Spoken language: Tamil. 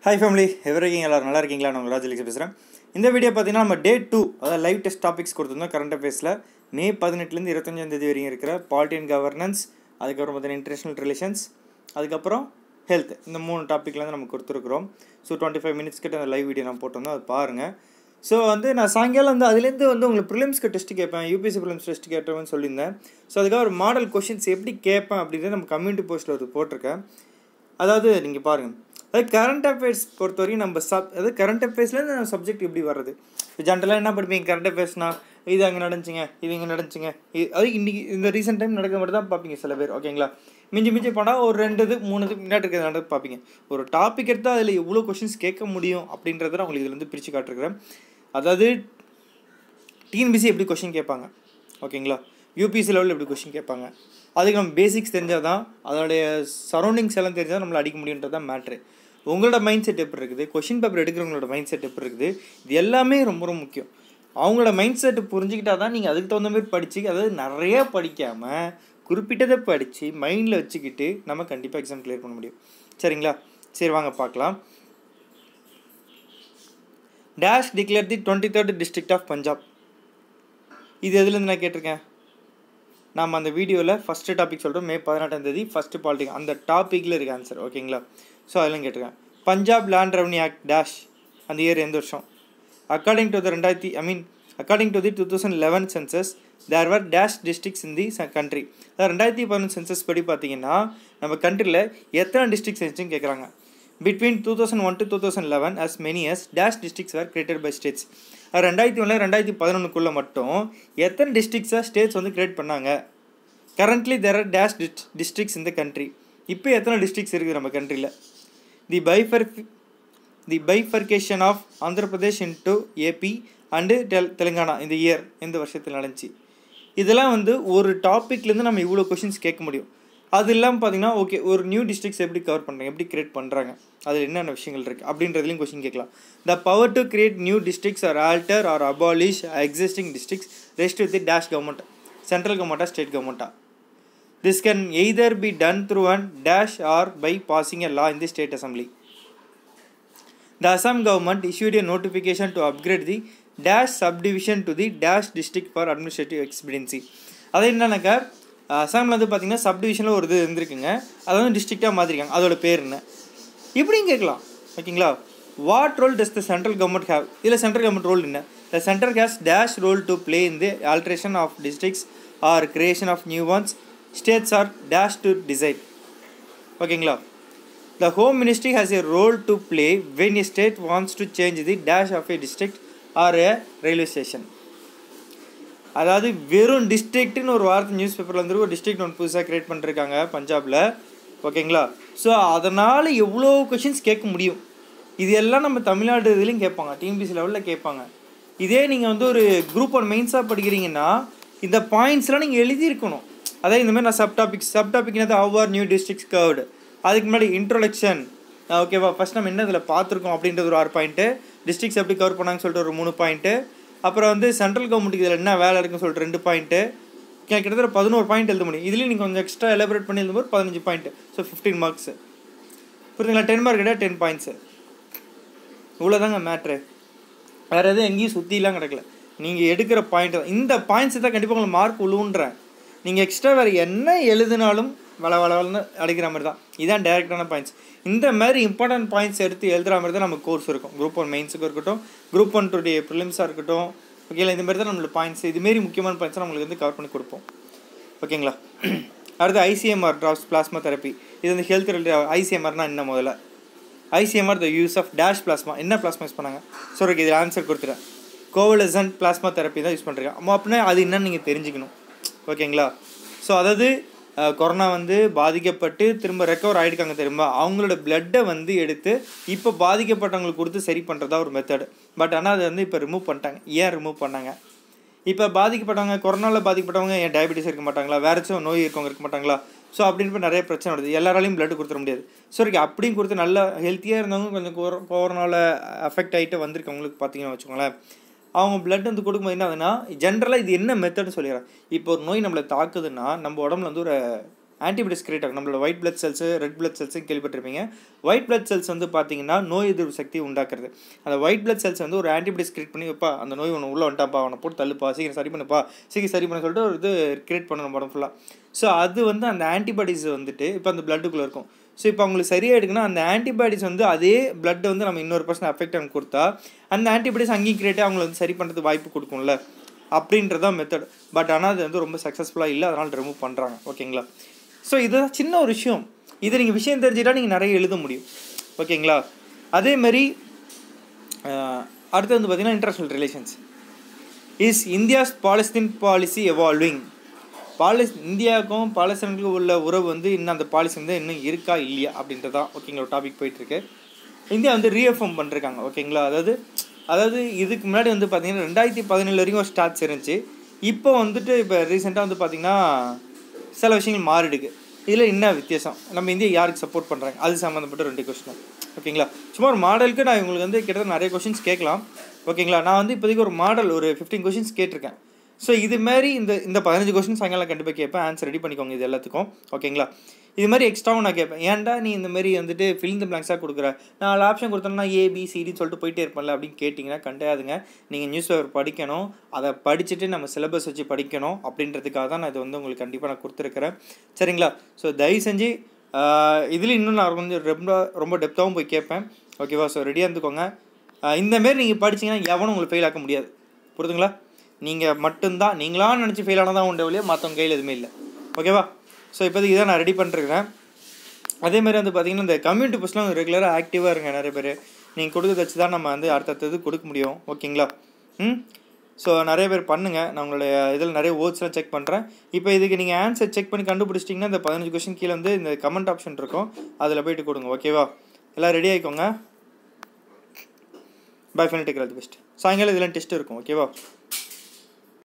ஹாய் ஃபேமிலி எவரைக்கும் எல்லாரும் நல்லா இருக்கீங்களா நான் உங்கள் ராஜலிக்ஸ் பேசுகிறேன் இந்த வீடியோ பார்த்தீங்கன்னா நம்ம டே டூ அதாவது லைவ் டெஸ்ட் டாபிக்ஸ் கொடுத்துருந்தோம் கரண்ட் அஃபேர்ஸில் மே பதினெட்டுலேருந்து இருபத்தஞ்சாம் தேதி வரைக்கும் இருக்கிற பாலிட்டி அண்ட் கவர்னன்ஸ் அதுக்கப்புறம் பார்த்தீங்கன்னா இன்டர்நேஷனல் ரிலேஷன்ஸ் அதுக்கப்புறம் ஹெல்த் இந்த மூணு டாப்பிக்லேருந்து நம்ம கொடுத்துருக்குறோம் ஸோ டுவெண்ட்டி ஃபைவ் மினிட்ஸ் கிட்ட அந்த லைவ் வீடியோ நான் போட்டிருந்தோம் அது பாருங்கள் ஸோ வந்து நான் சாயங்காலம் வந்து அதுலேருந்து வந்து உங்களுக்கு ப்ரிலிம்ஸ்க்கு டெஸ்ட் கேட்பேன் யூபிஎஸ்சி ப்ரிலிம்ஸ் டெஸ்ட் கேட்டவன்னு சொல்லியிருந்தேன் ஸோ அதுக்காக ஒரு மாடல் கொஷின்ஸ் எப்படி கேட்பேன் அப்படின்றத நம்ம கம்யூனிட்டி போஸ்ட்டில் ஒரு போட்டிருக்கேன் அதாவது நீங்கள் பாருங்கள் அதாவது கரண்ட் அஃபேர்ஸ் பொறுத்த வரைக்கும் நம்ம சப் அதாவது கரண்ட் அஃபேர்ஸ்லேருந்து நம்ம சப்ஜெக்ட் எப்படி வர்றது இப்போ ஜென்ரலாக என்ன படிப்பீங்க கரண்ட் அஃபேர்ஸ்னா இது அங்கே நடந்துச்சுங்க இது இங்கே நடந்துச்சுங்க இது அது இன்றைக்கி இந்த ரீசெண்ட் டைம் நடக்க மட்டும் தான் பார்ப்பீங்க சில பேர் ஓகேங்களா மிஞ்சி மிஞ்சி போனால் ஒரு ரெண்டு இது மூணு இது முன்னாடி இருக்கிறது நடந்து பார்ப்பீங்க ஒரு டாபிக் எடுத்தால் அதில் எவ்வளோ கொஷின்ஸ் கேட்க முடியும் அப்படின்றத நான் உங்களுக்கு இதில் வந்து பிரித்து காட்டிருக்கிறேன் அதாவது டிஎன்பிசி எப்படி கொஷின் கேட்பாங்க ஓகேங்களா யூபிஎஸ்சி லெவலில் எப்படி கொஷின் கேட்பாங்க அதுக்கு நம்ம பேசிக்ஸ் தெரிஞ்சால் தான் அதோடைய சரௌண்டிங்ஸ் எல்லாம் தெரிஞ்சால் நம்மளை அடிக்க முடியுன்றது தான் மேட்ரு உங்களோட மைண்ட் செட் எப்படி இருக்குது கொஷின் பேப்பர் எடுக்கிறவங்களோட மைண்ட் செட் எப்படி இருக்குது இது எல்லாமே ரொம்ப ரொம்ப முக்கியம் அவங்களோட மைண்ட் செட்டு புரிஞ்சுக்கிட்டா தான் நீங்கள் அதுக்கு தகுந்த மாதிரி படித்து அதாவது நிறைய படிக்காமல் குறிப்பிட்டதை படித்து மைண்டில் வச்சுக்கிட்டு நம்ம கண்டிப்பாக எக்ஸாம் கிளியர் பண்ண முடியும் சரிங்களா சரி வாங்க பார்க்கலாம் dash declare the twenty third district of Punjab இது எதுலேருந்து நான் கேட்டிருக்கேன் நம்ம அந்த வீடியோவில் ஃபஸ்ட்டு டாபிக் சொல்கிறோம் மே பதினெட்டாம் தேதி ஃபஸ்ட்டு பாலிட்டிக் அந்த டாப்பிக்கில் இருக்க ஆன்சர் ஓகேங்களா ஸோ அதெல்லாம் கேட்டிருக்கேன் Punjab land revenue act dash அந்த இயர் எந்த வருஷம் அக்கார்டிங் டு த ரெண்டாயிரத்தி I mean according to the two thousand eleven census there were dash districts in the country அதாவது ரெண்டாயிரத்தி பதினொன்று சென்சஸ் படி பார்த்தீங்கன்னா நம்ம கண்ட்ரியில் எத்தனை டிஸ்ட்ரிக்ஸ் இருந்துச்சுன்னு கேட்குறாங்க between two thousand one to two thousand eleven as many as dash districts were created by states அது ரெண்டாயிரத்தி ஒன்றில் ரெண்டாயிரத்தி பதினொன்றுக்குள்ளே மட்டும் எத்தனை டிஸ்ட்ரிக்ஸாக ஸ்டேட்ஸ் வந்து கிரியேட் பண்ணாங்க currently there are dash dist districts இந்த கண்ட்ரி இப்போ எத்தனை டிஸ்ட்ரிக்ஸ் இருக்குது நம்ம கண்ட்ரியில் the bifur the bifurcation of Andhra Pradesh into AP and Tel Telangana இந்த இயர் இந்த வருஷத்தில் நடந்துச்சு இதெல்லாம் வந்து ஒரு டாப்பிக்லேருந்து நம்ம இவ்வளோ கொஷின்ஸ் கேட்க முடியும் அது இல்லாமல் பார்த்தீங்கன்னா ஓகே ஒரு நியூ டிஸ்ட்ரிக்ஸ் எப்படி கவர் பண்ணுறாங்க எப்படி கிரியேட் பண்ணுறாங்க அதில் என்னென்ன விஷயங்கள் இருக்குது அப்படின்றதுலையும் கொஷின் கேட்கலாம் the power to create new districts or alter or abolish existing districts rest with the dash government central கவர்மெண்ட்டா ஸ்டேட் கவர்மெண்ட்டா this can either be done through and dash or by passing a law in the state assembly The Assam government issued a notification to upgrade the dash subdivision to the dash district for administrative expediency. அது என்னன்னாக்கா அசாமில் வந்து பார்த்தீங்கன்னா சப்டிவிஷனில் ஒரு இது இருந்திருக்குங்க அதை வந்து டிஸ்ட்ரிக்டாக மாற்றிருக்காங்க அதோட பேர் என்ன இப்படியும் கேட்கலாம் ஓகேங்களா what role does the central government have இதில் சென்ட்ரல் கவர்மெண்ட் ரோல் என்ன the central has dash role to play in the alteration of districts or creation of new ones states or dash to decide ஓகேங்களா The Home Ministry has a role to play when a state wants to change the dash of a district or a railway station. அதாவது வெறும் டிஸ்ட்ரிக்ட்னு ஒரு வார்த்தை நியூஸ் பேப்பரில் வந்து ஒரு டிஸ்ட்ரிக்ட் ஒன்று புதுசாக க்ரியேட் பண்ணிருக்காங்க பஞ்சாபில் ஓகேங்களா ஸோ அதனால் எவ்வளோ கொஷின்ஸ் கேட்க முடியும் இது எல்லாம் நம்ம தமிழ்நாடு இதுலேயும் கேட்பாங்க டிஎன்பிசி லெவலில் கேட்பாங்க இதே நீங்கள் வந்து ஒரு குரூப் ஒன் மெயின்ஸாக படிக்கிறீங்கன்னா இந்த பாயிண்ட்ஸ்லாம் நீங்கள் எழுதியிருக்கணும் அதாவது இந்த மாதிரி நான் சப் டாபிக்ஸ் சப் டாபிக் என்னது ஹவ் நியூ டிஸ்ட்ரிக்ஸ் கர்வ்டு அதுக்கு முன்னாடி இன்ட்ரோடக்ஷன் ஓகேவா ஃபஸ்ட் நம்ம என்ன இதில் பார்த்துருக்கோம் அப்படின்றது ஒரு ஆறு பாயிண்ட்டு டிஸ்ட்ரிக்ஸ் எப்படி கவர் பண்ணாங்கன்னு சொல்லிட்டு ஒரு மூணு பாயிண்ட்டு அப்புறம் வந்து சென்ட்ரல் கவர்மெண்ட்டுக்கு இதில் என்ன வேலை இருக்குன்னு சொல்லிட்டு ரெண்டு பாயிண்ட்டு கிட்டத்தட்ட பதினோரு பாயிண்ட் எழுத முடியும் இதுலேயும் நீங்கள் கொஞ்சம் எக்ஸ்ட்ரா எலபரேட் பண்ணி எழுதும்போது பதினஞ்சு பாயிண்ட்டு ஸோ ஃபிஃப்டீன் மார்க்ஸு புரியுதுங்களா டென் மார்க் கிடையாது டென் பாயிண்ட்ஸு இவ்வளோதாங்க மேட்ரு வேறு எதுவும் எங்கேயும் சுற்றிலாம் கிடக்கல நீங்கள் எடுக்கிற பாயிண்ட் இந்த பாயிண்ட்ஸ் தான் கண்டிப்பாக உங்களுக்கு மார்க் உழுவுன்றேன் நீங்கள் எக்ஸ்ட்ரா வேறு என்ன எழுதினாலும் வள வளவலன்னு அடிக்கிற மாதிரி தான் இதான் டேரெக்டான பாயிண்ட்ஸ் இந்த மாதிரி இம்பார்ட்டன்ட் பாயிண்ட்ஸ் எடுத்து எழுதுகிற மாதிரி தான் நம்ம கோர்ஸ் இருக்கும் குரூப் ஒன் மெயின்ஸுக்கு இருக்கட்டும் குரூப் ஒன் டுடைய ப்ரிலிம்ஸாக இருக்கட்டும் ஓகேங்களா இந்த மாதிரி தான் நம்மளுக்கு பாயிண்ட்ஸ் இதுமாரி முக்கியமான பாயிண்ட்ஸ் நம்மளுக்கு வந்து கவர் பண்ணி கொடுப்போம் ஓகேங்களா அடுத்து ஐசிஎம்ஆர் ட்ராப்ஸ் பிளாஸ்மா தெரப்பி இது வந்து ஹெல்த் ரிலேட்டட் ஐசிஎம்ஆர்னா என்ன முதல்ல ICMR the use of dash plasma என்ன பிளாஸ்மா யூஸ் பண்ணாங்க ஸோ ஓகே இது ஆன்சர் கொடுத்துறேன் கோவலசன்ட் பிளாஸ்மா தெரப்பி தான் யூஸ் பண்ணுறேன் அப்படின்னா அது என்னன்னு நீங்கள் தெரிஞ்சுக்கணும் ஓகேங்களா ஸோ அதாவது கொரோனா வந்து பாதிக்கப்பட்டு திரும்ப ரெக்கவர் ஆகிடுக்காங்க திரும்ப அவங்களோட பிளட்டை வந்து எடுத்து இப்போ பாதிக்கப்பட்டவங்களுக்கு கொடுத்து சரி பண்ணுறதா ஒரு மெத்தடு பட் ஆனால் அதை வந்து இப்போ ரிமூவ் பண்ணிட்டாங்க ஏன் ரிமூவ் பண்ணாங்க இப்போ பாதிக்கப்பட்டவங்க கொரோனாவில் பாதிக்கப்பட்டவங்க ஏன் டயபெட்டிஸ் இருக்க மாட்டாங்களா வேறு ஏதாச்சும் நோய் இருக்கவங்க இருக்க மாட்டாங்களா ஸோ அப்படின்னு நிறைய பிரச்சனை வருது எல்லாராலையும் பிளட் கொடுத்துட முடியாது ஸோ இருக்கு அப்படியும் கொடுத்து நல்லா ஹெல்த்தியாக இருந்தவங்க கொஞ்சம் கொரோ கொரோனாவில் அஃபெக்ட் ஆகிட்டு வந்திருக்கவங்களுக்கு பார்த்தீங்கன்னா வச்சுக்கோங்களேன் அவங்க பிளட் வந்து கொடுக்கும்போது என்ன ஆகுதுன்னா ஜென்ரலாக இது என்ன மெத்தட்னு சொல்லிடுறேன் இப்போ ஒரு நோய் நம்மளை தாக்குதுன்னா நம்ம உடம்புல வந்து ஒரு ஆன்டிபாடிஸ் கிரியேட் ஆகும் நம்மளோட white blood cells red blood cells கேள்விப்பட்டிருப்பீங்க ஒயிட் பிளட் செல்ஸ் வந்து பார்த்தீங்கன்னா நோய் எதிர்ப்பு சக்தி உண்டாக்குறது அந்த ஒயிட் பிளட் செல்ஸ் வந்து ஒரு ஆன்டிபாடிஸ் கிரியேட் பண்ணி வைப்பா அந்த நோய் ஒன்று உள்ள வந்துட்டாப்பா அவனை போட்டு தள்ளுப்பா சீக்கிரம் சரி பண்ணுப்பா சீக்கிரம் சரி பண்ண சொல்லிட்டு ஒரு இது கிரியேட் பண்ணணும் உடம்பு ஃபுல்லாக ஸோ அது வந்து அந்த ஆன்டிபாடிஸ் வந்துட்டு இப்போ அந்த பிளட்டுக்குள்ளே இருக்கும் ஸோ இப்போ அவங்களுக்கு சரியாயிடுக்குன்னா அந்த ஆன்டிபாடிஸ் வந்து அதே பிளட்டை வந்து நம்ம இன்னொரு பர்சன் அஃபெக்ட் ஆகி கொடுத்தா அந்த ஆன்டிபாடிஸ் அங்கேயும் கிரியேட் அவங்களை வந்து சரி பண்ணுறதுக்கு வாய்ப்பு கொடுக்கும்ல அப்படின்றதான் மெத்தட் பட் ஆனால் அது வந்து ரொம்ப சக்ஸஸ்ஃபுல்லாக இல்லை அதனால் ரிமூவ் பண்ணுறாங்க ஓகேங்களா ஸோ இதுதான் சின்ன ஒரு விஷயம் இது நீங்கள் விஷயம் தெரிஞ்சுட்டா நீங்கள் நிறைய எழுத முடியும் ஓகேங்களா அதேமாரி அடுத்து வந்து பார்த்தீங்கன்னா international relations is India's Palestine policy evolving Pales இந்தியாவுக்கும் பாலஸ்தீனுக்கும் உள்ள உறவு வந்து இன்னும் அந்த பாலிசி வந்து இன்னும் இருக்கா இல்லையா அப்படின்றது தான் ஓகேங்களா டாபிக் போயிட்டுருக்கு இந்தியா வந்து ரீஎஃபார்ம் பண்ணிருக்காங்க ஓகேங்களா அதாவது அதாவது இதுக்கு முன்னாடி வந்து பார்த்தீங்கன்னா ரெண்டாயிரத்தி பதினேழு வரைக்கும் ஸ்டாட்ஸ் இருந்துச்சு இப்போ வந்துட்டு இப்போ ரீசெண்டாக வந்து பார்த்திங்கன்னா சில விஷயங்கள் மாறிடுக்கு இதில் என்ன வித்தியாசம் நம்ம இந்தியா யாருக்கு சப்போர்ட் பண்ணுறாங்க அது சம்மந்தப்பட்ட ரெண்டு கொஸ்டின் ஓகேங்களா சும்மா ஒரு மாடலுக்கு நான் உங்களுக்கு வந்து கிட்டத்தட்ட நிறைய கொஷின்ஸ் கேட்கலாம் ஓகேங்களா நான் வந்து இப்போதைக்கு ஒரு மாடல் ஒரு ஃபிஃப்டீன் கொஷின்ஸ் கேட்டிருக்கேன் ஸோ இது மாதிரி இந்த இந்த பதினஞ்சு கொஸ்டின் சாயங்காலம் கண்டிப்பாக கேட்பேன் ஆன்சர் ரெடி பண்ணிக்கோங்க இது எல்லாத்துக்கும் ஓகேங்களா இது மாதிரி எக்ஸ்ட்ராவும் நான் கேட்பேன் ஏன்டா நீ இந்த மாதிரி வந்துட்டு ஃபில் இந்த பிளாங்க்ஸாக கொடுக்குற நாலு ஆப்ஷன் கொடுத்தோம்னா ஏபிசிடின்னு சொல்லிட்டு போயிட்டே இருப்பேன்ல அப்படின்னு கேட்டிங்கன்னா கண்டாதுங்க நீங்கள் நியூஸ் பேப்பர் படிக்கணும் அதை படிச்சுட்டு நம்ம சிலபஸ் வச்சு படிக்கணும் அப்படின்றதுக்காக தான் நான் இது வந்து உங்களுக்கு கண்டிப்பாக நான் கொடுத்துருக்குறேன் சரிங்களா ஸோ தயவு செஞ்சு இதில் இன்னும் நான் கொஞ்சம் ரொம்ப ரொம்ப டெப்த்தாகவும் போய் கேட்பேன் ஓகேவா ஸோ ரெடியாக இருந்துக்கோங்க இந்தமாரி நீங்கள் படிச்சிங்கன்னா எவனும் உங்களுக்கு ஃபெயில் ஆக்க முடியாது புரியுதுங்களா நீங்கள் மட்டும்தான் நீங்களாக நினச்சி ஃபெயில் ஆனதான் உண்டு வழியாக மற்றவங்க கையில் எதுவுமே இல்லை ஓகேவா ஸோ இப்போதைக்கு இதான் நான் ரெடி பண்ணிருக்கிறேன் அதேமாதிரி வந்து பார்த்திங்கன்னா இந்த கம்யூனிட்டி போஸ்ட்லாம் ரெகுலராக ஆக்டிவாக இருங்க நிறைய பேர் நீங்கள் கொடுக்கறத வச்சு தான் நம்ம வந்து அடுத்தடுத்தது கொடுக்க முடியும் ஓகேங்களா ம் ஸோ நிறைய பேர் பண்ணுங்கள் நான் உங்களுடைய இதில் நிறைய வேர்ட்ஸ்லாம் செக் பண்ணுறேன் இப்போ இதுக்கு நீங்கள் ஆன்சர் செக் பண்ணி கண்டுபிடிச்சிட்டிங்கன்னா இந்த பதினஞ்சு கொஸ்டின் கீழே வந்து இந்த கமெண்ட் ஆப்ஷன் இருக்கும் அதில் போயிட்டு கொடுங்க ஓகேவா எல்லாம் ரெடி ஆகிக்கோங்க bye final take all the best சாயங்காலம் இதெல்லாம் டெஸ்ட் இருக்கும் ஓகேவா